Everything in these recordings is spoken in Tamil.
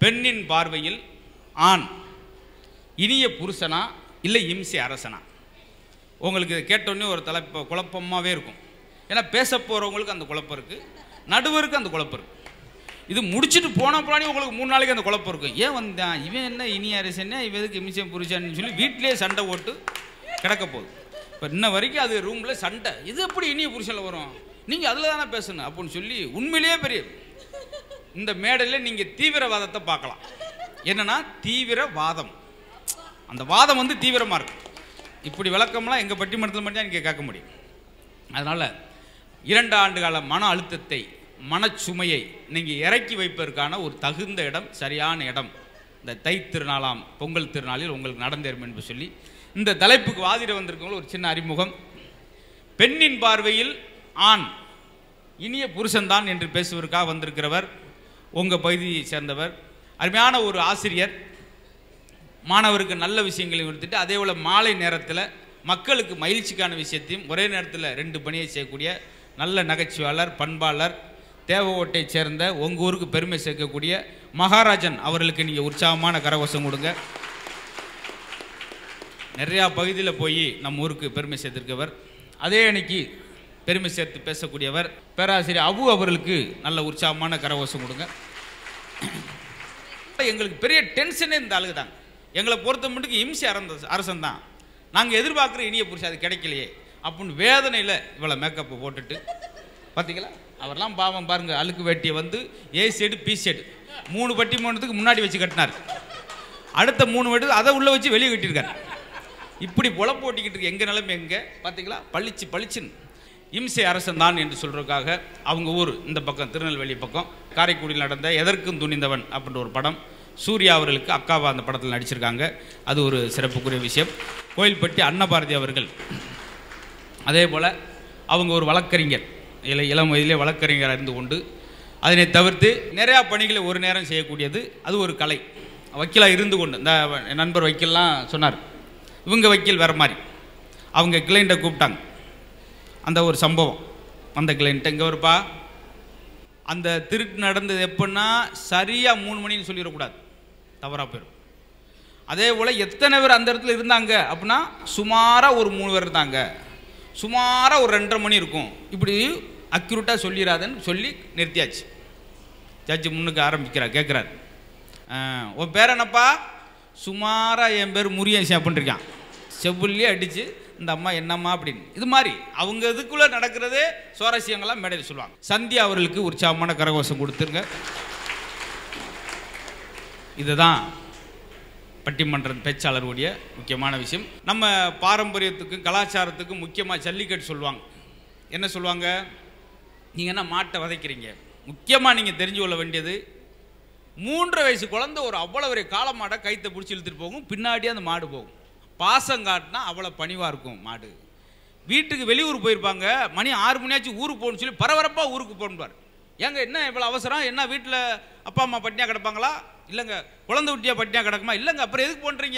பெண்ணின் பார்வையில் ஆண் இனிய புருஷனா இல்லை இம்சை அரசனா உங்களுக்கு இதை கேட்டோன்னே ஒரு தலைப்பு குழப்பமாகவே இருக்கும் ஏன்னா பேச போகிறவங்களுக்கு அந்த குழப்பம் இருக்குது நடுவருக்கு அந்த குழப்பம் இருக்குது இது முடிச்சுட்டு போன பிராணி உங்களுக்கு மூணு நாளைக்கு அந்த குழப்பம் இருக்கும் ஏன் வந்தான் இவன் என்ன இனிய அரசன் இவன் எதுக்கு இமிச்சம் புருஷன்னு சொல்லி வீட்டிலேயே சண்டை போட்டு கிடக்க போகுது இப்போ இன்ன வரைக்கும் அது ரூமில் சண்டை இது எப்படி இனிய புருஷனில் வரும் நீங்கள் அதில் தானே பேசணும் அப்படின்னு சொல்லி உண்மையிலேயே பெரிய இந்த மேடையில் நீங்கள் தீவிரவாதத்தை பார்க்கலாம் என்னன்னா தீவிரவாதம் அந்த வாதம் வந்து தீவிரமாக இருக்கும் இப்படி விளக்கம்லாம் எங்கள் பட்டிமன்றத்தில் மட்டும் தான் நீங்கள் கேட்க முடியும் அதனால் இரண்டு ஆண்டு கால மன அழுத்தத்தை மனச்சுமையை நீங்கள் இறக்கி வைப்பதற்கான ஒரு தகுந்த இடம் சரியான இடம் இந்த தை திருநாளாம் பொங்கல் திருநாளில் உங்களுக்கு நடந்தேறும் என்று சொல்லி இந்த தலைப்புக்கு வாதிட வந்திருக்கவங்க ஒரு சின்ன அறிமுகம் பெண்ணின் பார்வையில் ஆண் இனிய புருஷன்தான் என்று பேசுவதற்காக வந்திருக்கிறவர் உங்கள் பகுதியை சேர்ந்தவர் அருமையான ஒரு ஆசிரியர் மாணவருக்கு நல்ல விஷயங்களை கொடுத்துட்டு அதே போல் மாலை நேரத்தில் மக்களுக்கு மகிழ்ச்சிக்கான விஷயத்தையும் ஒரே நேரத்தில் ரெண்டு பணியை செய்யக்கூடிய நல்ல நகைச்சுவாளர் பண்பாளர் தேவகோட்டையை சேர்ந்த உங்கள் ஊருக்கு பெருமை சேர்க்கக்கூடிய மகாராஜன் அவர்களுக்கு நீங்கள் உற்சாகமான கரகோஷம் கொடுங்க நிறையா பகுதியில் போய் நம்ம ஊருக்கு பெருமை சேர்த்திருக்கவர் அதே அன்னைக்கு பெருமை சேர்த்து பேசக்கூடியவர் பேராசிரியர் அபு அவர்களுக்கு நல்ல உற்சாகமான கரகோஷம் கொடுங்க எங்களுக்கு பெரிய டென்ஷனே இந்த ஆளுங்க தான் எங்களை பொறுத்த மட்டுக்கு இம்சை அரந்த அரசன் தான் நாங்கள் எதிர்பார்க்குற இனிய புருஷன் அது கிடைக்கலையே அப்படின்னு வேதனையில் இவ்வளோ மேக்கப்பை போட்டுட்டு பார்த்தீங்களா அவர்லாம் பாவம் பாருங்க அழுக்கு வேட்டியை வந்து ஏ சைடு பி சைடு மூணு பட்டி மூணுத்துக்கு முன்னாடி வச்சு கட்டினார் அடுத்த மூணு வெட்டு அதை உள்ளே வச்சு வெளியே கட்டியிருக்காரு இப்படி பொழப்பு ஓட்டிக்கிட்டு இருக்கு எங்கள் நிலைமை எங்கே பார்த்தீங்களா பளிச்சு பளிச்சுன்னு இம்சை அரசன் தான் என்று சொல்றதுக்காக அவங்க ஊர் இந்த பக்கம் திருநெல்வேலி பக்கம் காரைக்குடியில் நடந்த எதற்கும் துணிந்தவன் அப்படின்ற ஒரு படம் சூர்யா அவர்களுக்கு அக்காவா அந்த படத்தில் நடிச்சிருக்காங்க அது ஒரு சிறப்புக்குரிய விஷயம் கோயில்பட்டி அன்னபாரதி அவர்கள் அதே போல் அவங்க ஒரு வழக்கறிஞர் இள இளம் வயதிலே வழக்கறிஞராக இருந்து கொண்டு அதனை தவிர்த்து நிறையா பணிகளை ஒரு நேரம் செய்யக்கூடியது அது ஒரு கலை வக்கீலாக இருந்து கொண்டு இந்த என் நண்பர் வக்கீல்லாம் சொன்னார் இவங்க வக்கீல் வேறு மாதிரி அவங்க கிளைண்ட்டை கூப்பிட்டாங்க அந்த ஒரு சம்பவம் அந்த கிளைண்ட்டு இங்கே வருப்பா அந்த திருட்டு நடந்தது எப்படின்னா சரியாக மூணு மணின்னு சொல்லிடக்கூடாது தவறாக போயிடும் அதே போல் எத்தனை பேர் அந்த இடத்துல இருந்தாங்க அப்படின்னா சுமாராக ஒரு மூணு பேர் இருந்தாங்க சுமாராக ஒரு ரெண்டரை மணி இருக்கும் இப்படி அக்யூரேட்டாக சொல்லிடாதன்னு சொல்லி நிறுத்தியாச்சு ஜட்ஜி முன்னுக்கு ஆரம்பிக்கிறார் கேட்குறாரு உன் பேர் என்னப்பா சுமாராக என் பேர் முருகேசன் அப்படின்னு இருக்கான் செவ்வொல்லியே அடித்து இந்த அம்மா என்னம்மா அப்படின்னு இது மாதிரி அவங்க இதுக்குள்ளே நடக்கிறதே சுவாரஸ்யங்கள்லாம் மேடையில் சொல்லுவாங்க சந்தியா அவர்களுக்கு உற்சாகமான கரகோஷம் கொடுத்துருங்க இதுதான் பட்டிமன்ற பேச்சாளருடைய முக்கியமான விஷயம் நம்ம பாரம்பரியத்துக்கும் கலாச்சாரத்துக்கும் முக்கியமாக ஜல்லிக்கட்டு சொல்லுவாங்க என்ன சொல்லுவாங்க நீங்கள் என்ன மாட்டை வதைக்கிறீங்க முக்கியமாக நீங்கள் தெரிஞ்சு கொள்ள வேண்டியது மூன்றரை வயசு குழந்தை ஒரு அவ்வளோ பெரிய காளை மாடை கைத்தை பிடிச்சி இழுத்துட்டு போகும் பின்னாடியே அந்த மாடு போகும் பாசம் காட்டினா அவ்வளோ பணிவாக இருக்கும் மாடு வீட்டுக்கு வெளியூர் போயிருப்பாங்க மணி ஆறு மணியாச்சும் ஊருக்கு போகணும்னு சொல்லி பரபரப்பாக ஊருக்கு போகணும்பார் ஏங்க என்ன இவ்வளோ அவசரம் என்ன வீட்டில் அப்பா அம்மா பட்டினியாக கிடப்பாங்களா இல்லைங்க குழந்தை குட்டியாக பட்டினியாக கிடக்குமா இல்லைங்க அப்புறம் எதுக்கு பண்ணுறீங்க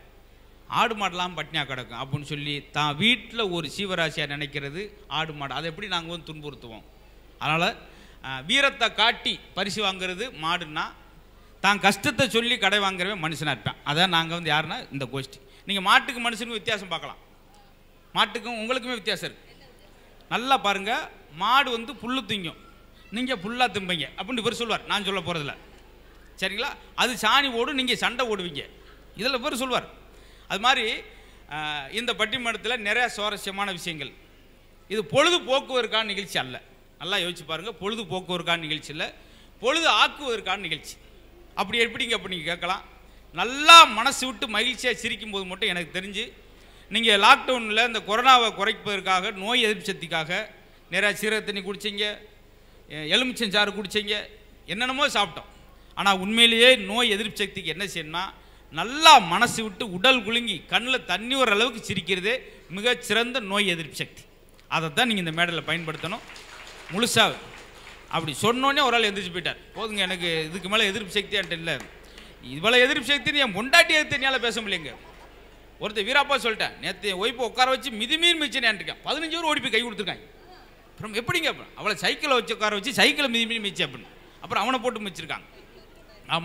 ஆடு மாடெல்லாம் பட்டினியாக கிடக்கும் அப்படின்னு சொல்லி தான் வீட்டில் ஒரு சீவராசியாக நினைக்கிறது ஆடு மாடு அதை எப்படி நாங்கள் வந்து துன்புறுத்துவோம் அதனால் வீரத்தை காட்டி பரிசு வாங்குறது மாடுன்னா தான் கஷ்டத்தை சொல்லி கடை வாங்குறவன் மனுஷனாக இருப்பேன் அதான் நாங்கள் வந்து யாருன்னா இந்த கோஷ்டி நீங்கள் மாட்டுக்கு மனுஷனுக்கும் வித்தியாசம் பார்க்கலாம் மாட்டுக்கும் உங்களுக்குமே வித்தியாசம் இருக்குது நல்லா பாருங்கள் மாடு வந்து புல்லு திங்கும் நீங்கள் புல்லாக திம்பீங்க அப்படின்னு இவர் சொல்வார் நான் சொல்ல போகிறதில்ல சரிங்களா அது சாணி ஓடும் நீங்கள் சண்டை ஓடுவீங்க இதில் இவர் சொல்வார் அது மாதிரி ஆஹ், இந்த பட்டிமன்றத்தில் நிறைய சுவாரஸ்யமான விஷயங்கள் இது பொழுது போக்குவதற்கான நிகழ்ச்சி அல்ல நல்லா யோசிச்சு பாருங்கள் பொழுது போக்குவதற்கான நிகழ்ச்சி இல்லை பொழுது ஆக்குவதற்கான நிகழ்ச்சி அப்படி எப்படிங்க அப்படி நீங்கள் கேட்கலாம் நல்லா மனசு விட்டு மகிழ்ச்சியாக சிரிக்கும் போது மட்டும் எனக்கு தெரிஞ்சு நீங்கள் லாக்டவுனில் இந்த கொரோனாவை குறைப்பதற்காக நோய் எதிர்ப்பு சக்திக்காக நிறையா சீரக தண்ணி குடிச்சீங்க எ- எலுமிச்சஞ்சாறு குடிச்சீங்க என்னென்னமோ சாப்பிட்டோம் ஆனால் உண்மையிலேயே நோய் எதிர்ப்பு சக்திக்கு என்ன செய்யணும்னா நல்லா மனசு விட்டு உடல் குலுங்கி கண்ணில் தண்ணி வர அளவுக்கு சிரிக்கிறதே மிகச்சிறந்த நோய் எதிர்ப்பு சக்தி அதை தான் நீங்கள் இந்த மேடையில் பயன்படுத்தணும் முழுசாக அப்படி சொன்னோன்னே ஒரு ஆள் எந்திரிச்சு போயிட்டார் போதுங்க எனக்கு இதுக்கு மேலே எதிர்ப்பு சக்தி என்கிட்ட இல்லை இவ்வளோ எதிர்ப்பு சக்தி என் பொண்டாட்டி எடுத்து என்னால் பேச முடியலைங்க ஒருத்தர் வீராப்பா சொல்லிட்டேன் நேற்று என் ஒய்ஃபை உட்கார வச்சு மிதிமீன் மிச்சேன்னு இருக்கேன் பதினஞ்சு பேர் ஓடி போய் கை கொடுத்துருக்காங்க அப்புறம் எப்படிங்க அப்புறம் அவளை சைக்கிளை வச்சு உட்கார வச்சு சைக்கிளை மிதி மிதி மிச்சு அப்படின்னு அப்புறம் அவனை போட்டு மிச்சிருக்காங்க ஆமாம்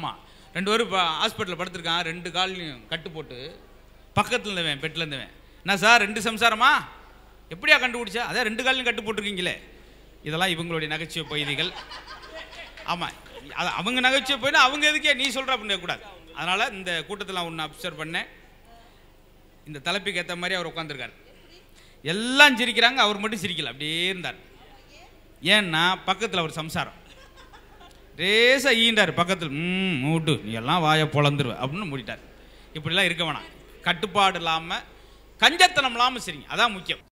ரெண்டு பேரும் இப்போ ஹாஸ்பிட்டலில் படுத்திருக்கான் ரெண்டு கால்லையும் கட்டு போட்டு பக்கத்தில் இருந்தவன் பெட்டில் இருந்தவன் என்ன சார் ரெண்டு சம்சாரமா எப்படியா கண்டுபிடிச்சா அதான் ரெண்டு கால்லையும் கட்டு போட்டிருக்கீங்களே இதெல்லாம் இவங்களுடைய நகைச்சுவை பகுதிகள் ஆமாம் அது அவங்க நகைச்சுவை போயினா அவங்க எதுக்கே நீ சொல்கிற அப்படின்னு கூடாது அதனால் இந்த கூட்டத்தில் ஒன்று அப்சர்வ் பண்ணேன் இந்த தலைப்புக்கு ஏற்ற மாதிரி அவர் உட்காந்துருக்காரு எல்லாம் சிரிக்கிறாங்க அவர் மட்டும் சிரிக்கல அப்படியே இருந்தார் ஏன்னா பக்கத்தில் அவர் சம்சாரம் ரேசா ஈண்டார் பக்கத்தில் ம் மூட்டு நீ எல்லாம் வாயை பொழந்துருவ அப்படின்னு மூடிட்டார் இப்படிலாம் இருக்க வேணாம் கட்டுப்பாடு இல்லாமல் கஞ்சத்தனம் இல்லாமல் சரிங்க அதான் முக்கியம்